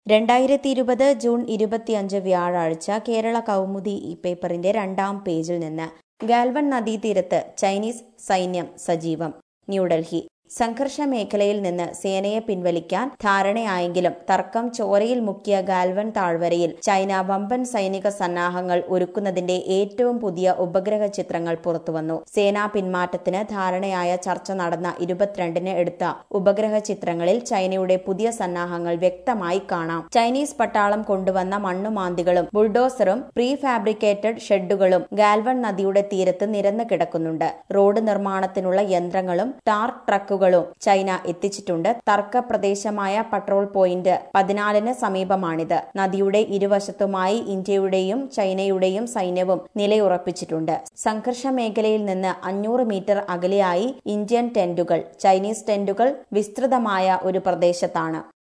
രണ്ടായിരത്തി ഇരുപത് ജൂൺ ഇരുപത്തിയഞ്ച് വ്യാഴാഴ്ച കേരള കൗമുദി ഈ പേപ്പറിന്റെ രണ്ടാം പേജിൽ നിന്ന് ഗാൽവൺ നദീതീരത്ത് ചൈനീസ് സൈന്യം സജീവം ന്യൂഡൽഹി സംഘർഷ മേഖലയിൽ നിന്ന് സേനയെ പിൻവലിക്കാൻ ധാരണയായെങ്കിലും തർക്കം ചോരയിൽ മുക്കിയ ഗാൽവൻ താഴ്വരയിൽ ചൈന വമ്പൻ സൈനിക സന്നാഹങ്ങൾ ഒരുക്കുന്നതിന്റെ ഏറ്റവും പുതിയ ഉപഗ്രഹ ചിത്രങ്ങൾ പുറത്തുവന്നു സേനാ പിന്മാറ്റത്തിന് ധാരണയായ ചർച്ച നടന്ന ഇരുപത്തിരണ്ടിന് എടുത്ത ഉപഗ്രഹ ചിത്രങ്ങളിൽ ചൈനയുടെ പുതിയ സന്നാഹങ്ങൾ വ്യക്തമായി കാണാം ചൈനീസ് പട്ടാളം കൊണ്ടുവന്ന മണ്ണുമാന്തികളും ബുൾഡോസറും പ്രീ ഫാബ്രിക്കേറ്റഡ് ഷെഡുകളും ഗാൽവൺ നദിയുടെ തീരത്ത് നിരന്നു കിടക്കുന്നുണ്ട് റോഡ് നിർമ്മാണത്തിനുള്ള യന്ത്രങ്ങളും ടാർ ട്രക്കുകളും ചൈന എത്തിച്ചിട്ടുണ്ട് തർക്ക പ്രദേശമായ പട്രോൾ പോയിന്റ് പതിനാലിന് സമീപമാണിത് നദിയുടെ ഇരുവശത്തുമായി ഇന്ത്യയുടെയും ചൈനയുടെയും സൈന്യവും നിലയുറപ്പിച്ചിട്ടുണ്ട് സംഘർഷ മേഖലയിൽ നിന്ന് അഞ്ഞൂറ് മീറ്റർ അകലെയായി ഇന്ത്യൻ ടെന്റുകൾ ചൈനീസ് ടെന്റുകൾ വിസ്തൃതമായ ഒരു പ്രദേശത്താണ്